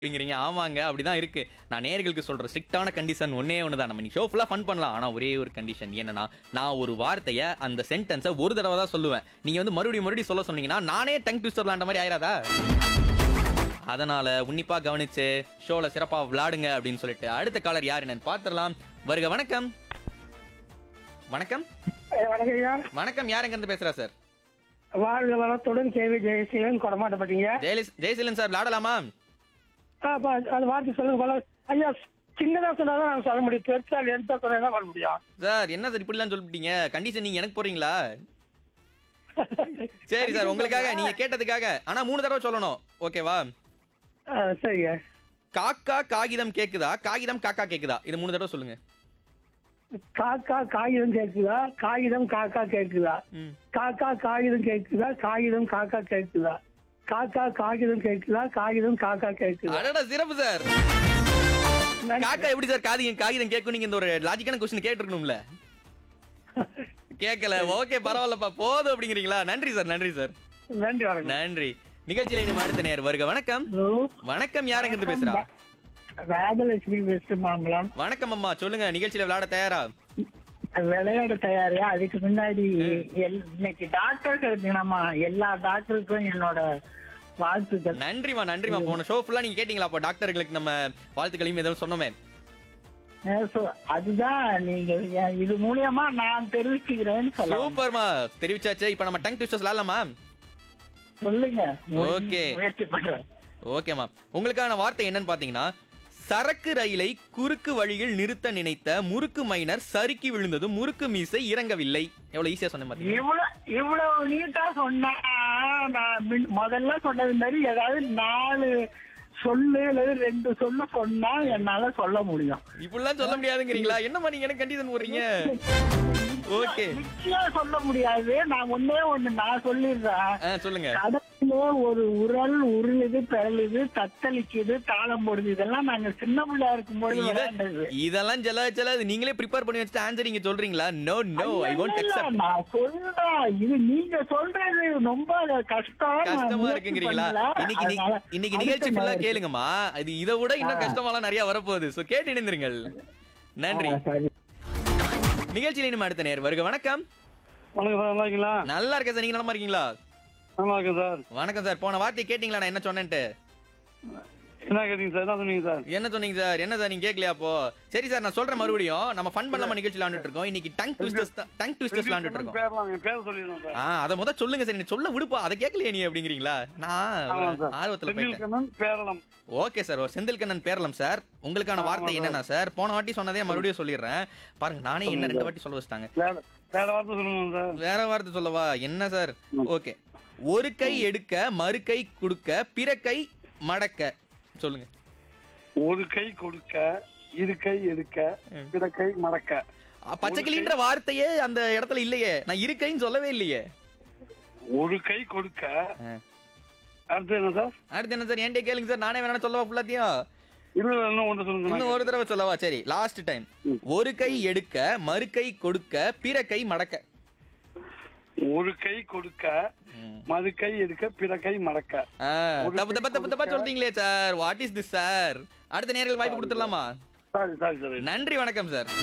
அப்படிங்கிறீங்க ஆமாங்க அப்படிதான் இருக்கு நான் நேர்களுக்கு சொல்ற ஸ்ட்ரிக்டான கண்டிஷன் ஒன்னே ஒன்று தான் நம்ம ஷோ ஃபுல்லா ஃபன் பண்ணலாம் ஆனா ஒரே ஒரு கண்டிஷன் என்னன்னா நான் ஒரு வார்த்தையை அந்த சென்டென்ஸை ஒரு தடவை தான் சொல்லுவேன் நீங்க வந்து மறுபடியும் மறுபடியும் சொல்ல சொன்னீங்கன்னா நானே டங் ட்விஸ்டர் விளாண்ட மாதிரி ஆயிராதா அதனால உன்னிப்பா கவனிச்சு ஷோல சிறப்பா விளையாடுங்க அப்படின்னு சொல்லிட்டு அடுத்த காலர் யார் என்னன்னு பாத்திரலாம் வருக வணக்கம் வணக்கம் வணக்கம் ஐயா வணக்கம் யார் எங்க இருந்து பேசுறா சார் வாழ்க வளத்துடன் கேவி ஜெயசீலன் கொடமாட்டப்பட்டீங்க ஜெயலி- ஜெயசீலன் சார் விளையாடலாமா அது வார்த்தை சொல்லுங்க போல ஐயா சின்னதா சொன்னாதான் நாங்க சொல்ல முடியும் பெருசா எடுத்தா சொன்னா பண்ண முடியும் சார் என்ன சார் இப்படிலாம் சொல்லிட்டீங்க கண்டிஷன் நீங்க எனக்கு போறீங்களா சரி சார் உங்களுக்காக நீங்க கேட்டதுக்காக ஆனா மூணு தடவை சொல்லணும் ஓகேவா ஆ, சரிங்க காக்கா காகிதம் கேக்குதா காகிதம் காக்கா கேக்குதா இது மூணு தடவை சொல்லுங்க காக்கா காகிதம் கேக்குதா காகிதம் காக்கா கேக்குதா ம். காக்கா காகிதம் கேக்குதா காகிதம் காக்கா கேக்குதா காக்கா காகிதம் கேக்குதா காகிதம் காக்கா கேக்குதா அடடா சிறப்பு சார் நன்றி. காக்கா எப்படி சார் காகிதம் காகிதம் கேட்கும் நீங்க இந்த ஒரு லாஜிக்கான கொஸ்டின் கேட்டிருக்கணும்ல கேட்கல ஓகே பரவாயில்லப்பா போதும் அப்படிங்கிறீங்களா நன்றி சார் நன்றி சார் நன்றி வணக்கம் நன்றி நிகழ்ச்சியில இனி அடுத்த நேர் வருக வணக்கம் வணக்கம் யாருங்க இருந்து பேசுறா ராஜலட்சுமி வெஸ்ட் மாம்பலம் வணக்கம் அம்மா சொல்லுங்க நிகழ்ச்சியில விளையாட தயாரா விளையாட தயாரியா அதுக்கு முன்னாடி எல்- இன்னைக்கு டாக்டர்கள் தினமா எல்லா டாக்டருக்கும் என்னோட வாழ்த்துக்கள் நன்றிமா நன்றிமா போன ஷோ ஃபுல்லா நீங்க கேட்டீங்களா அப்போ டாக்டர்களுக்கு நம்ம வாழ்த்துக்களையும் எதுவும் சொன்னோமே அஹ் so அதுதான் நீங்க எ- இது மூலியமா நான் தெரிவிச்சுக்கிறேன்னு சொல்லலாம் சூப்பர்மா தெரிவிச்சாச்சு இப்போ நம்ம டங் ட்விஸ்டர்ஸ் விளையாடலாமா சொல்லுங்க Okay. முயற்சி பண்றேன் ஓகேமா உங்களுக்கான வார்த்தை என்னன்னு பாத்தீங்கன்னா சரக்கு ரயிலை குறுக்கு வழியில் நிறுத்த நினைத்த முறுக்கு மைனர் சறுக்கி விழுந்தது முறுக்கு மீசை இறங்கவில்லை எவ்வளவு ஈஸியா சொன்னேன் பாத்தீங்களா இவ்வளவு இவ்வளவு நீட்டா சொன்னா நான் மின்- முதல்ல சொன்னது மாதிரி ஏதாவது நாலு சொல்லு அல்லது ரெண்டு சொல்லு சொன்னா என்னால சொல்ல முடியும் இப்படிலாம் சொல்ல முடியாதுங்கிறீங்களா என்னம்மா நீங்க எனக்கு கண்டிஷன் போடுறீங்க ஓகே நிச்சயம் சொல்ல முடியாது நான் ஒன்னே ஒண்ணு நான் சொல்லிடுறேன் சொல்லுங்க கடல்ல ஒரு உரல் உருளுது பிறலுது தத்தளிக்குது தாளம் போடுது இதெல்லாம் நாங்க சின்ன பிள்ளையா இருக்கும்போது இத- விளையாண்டது இதெல்லாம் செல்ல செல்லாது நீங்களே ப்ரிப்பேர் பண்ணி வச்சுட்டு ஆன்சர் நீங்க சொல்றீங்களா நோ நோ ஐ ஒன்ட் இல்ல, அக்செப்ட் நான் சொல்றேன் இது நீங்க சொல்றது ரொம்ப கஷ்டம் நான் கஷ்டமா முயற்சி இருக்குங்கிறீங்களா பண்ணல. இன்னைக்கு நி- அதனால இன்னைக்கு அடுத்த நிகழ்ச்சி ஃபுல்லா நாள் கேளுங்கம்மா இது இதை விட இன்னும் கஷ்டமாலாம் நிறைய வரப்போகுது சோ கேட்டு இணைந்திருங்கள் நன்றி ஆ, சரி. நிகழ்ச்சியில இனிமே அடுத்த நேர் வருக வணக்கம் வணக்கம் சார் நல்லா இருக்கீங்களா நல்லா இருக்கேன் சார் நீங்க நலமா இருக்கீங்களா நல்லா இருக்கேன் சார் வணக்கம் சார் போன வார்த்தை கேட்டீங்களா நான் என்ன சொன்னேன்ட்டு என்ன கேட்டீங்க சார் என்ன சொன்னீங்க சார் என்ன சொன்னீங்க சார் என்ன சார் நீங்க கேட்கலையா அப்போ சரி சார் நான் சொல்றேன் மறுபடியும் நம்ம ஃபன் பண்ணலாமா நிகழ்ச்சி விளையாண்டுட்டு இருக்கோம் இன்னைக்கு டங் ட்விஸ்டர்ஸ் டங் ட்விஸ்டர்ஸ் விளையாண்டுட்டு இருக்கோம் பேரலாம் என் பேர் சொல்லிடுறேன் சார் ஆ அத முத சொல்லுங்க சார் நீ சொல்ல விடுப்பா அதை கேட்கலையே நீ அப்படிங்கிறீங்களா நான் ஆமாம் சார் ஆர்வத்துல போயிட்டேன் செந்தில்கண்ணன் பேரளம் ஓகே சார் ஒரு செந்தில்கண்ணன் பேரலாம் சார் உங்களுக்கான வார்த்தை என்னன்னா சார் போன வாட்டி சொன்னதே மறுபடியும் சொல்லிடுறேன் பாருங்க நானே என்ன ரெண்டு வாட்டி சொல்ல வச்சிட்டாங்க வேற வேற வார்த்தை சொல்லுங்க சார் வேற வார்த்தை சொல்லவா என்ன சார் ஓகே ஒரு கை எடுக்க மறு கை கொடுக்க பிற கை மடக்க சொல்லுங்க ஒரு கை கொடுக்க இரு கை எடுக்க பிற கை மடக்க அ, பச்சைக்கிளின்ற வார்த்தையே அந்த இடத்துல இல்லையே நான் இருக்கைன்னு சொல்லவே இல்லையே ஒரு கை கொடுக்க ஆ. அடுத்து என்ன சார் அடுத்து என்ன சார் என்கிட்ட கேளுங்க சார் நானே வேணா சொல்லவா ஃபுல்லாத்தையும் இல்ல இல்ல, இன்னும் ஒன்று சொல்லுங்க இன்னும் ஒரு தடவை சொல்லவா சரி லாஸ்ட் டைம் ஒரு கை எடுக்க மறு கை கொடுக்க பிற கை மடக்க ஒரு கை கொடுக்க மறு கை எடுக்க பிற கை மடக்க ஆ, தப்பு தப்பு தப்பு தப்பா சொல்றீங்களே sir what is this sir அடுத்த நேரில் வாய்ப்பு கொடுத்துடலாமா சாரி சாரி சார் நன்றி வணக்கம் சார்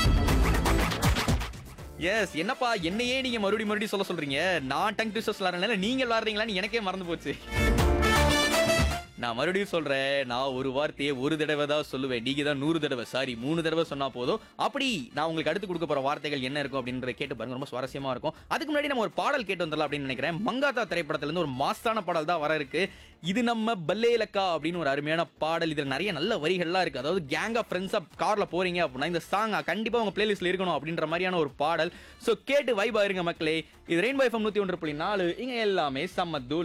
எஸ் என்னப்பா என்னையே நீங்க மறுபடியும் மறுபடியும் சொல்ல சொல்றீங்க நான் டங் ட்விஸ்டர்ஸ் விளாடுறதுனால நீங்க விளாடுறீங்களான்னு எனக்கே மறந்து போச்சு நான் மறுபடியும் சொல்றேன் நான் ஒரு வார்த்தையை ஒரு தடவை தான் சொல்லுவேன் நீங்க தான் நூறு தடவை சாரி மூணு தடவை சொன்னா போதும் அப்படி நான் உங்களுக்கு அடுத்து கொடுக்க போற வார்த்தைகள் என்ன இருக்கும் அப்படின்றத கேட்டு பாருங்க ரொம்ப சுவாரஸ்யமா இருக்கும் அதுக்கு முன்னாடி நம்ம ஒரு பாடல் கேட்டு வந்துடலாம் அப்படின்னு நினைக்கிறேன் மங்காத்தா திரைப்படத்துல இருந்து ஒரு மாஸ்தான பாடல் தான் வர இருக்கு இது நம்ம பல்லேலக்கா அப்படின்னு ஒரு அருமையான பாடல் இதுல நிறைய நல்ல வரிகள்லாம் இருக்கு அதாவது கேங் ஆஃப் ஃப்ரெண்ட்ஸா கார்ல போறீங்க அப்படின்னா இந்த சாங் கண்டிப்பா உங்க பிளேலிஸ்ட்ல இருக்கணும் அப்படின்ற மாதிரியான ஒரு பாடல் சோ கேட்டு வைபா இருங்க மக்களே இது ரெயின் பை நூத்தி ஒன்று புள்ளி நாலு இங்க எல்லாமே சம்ம தூள்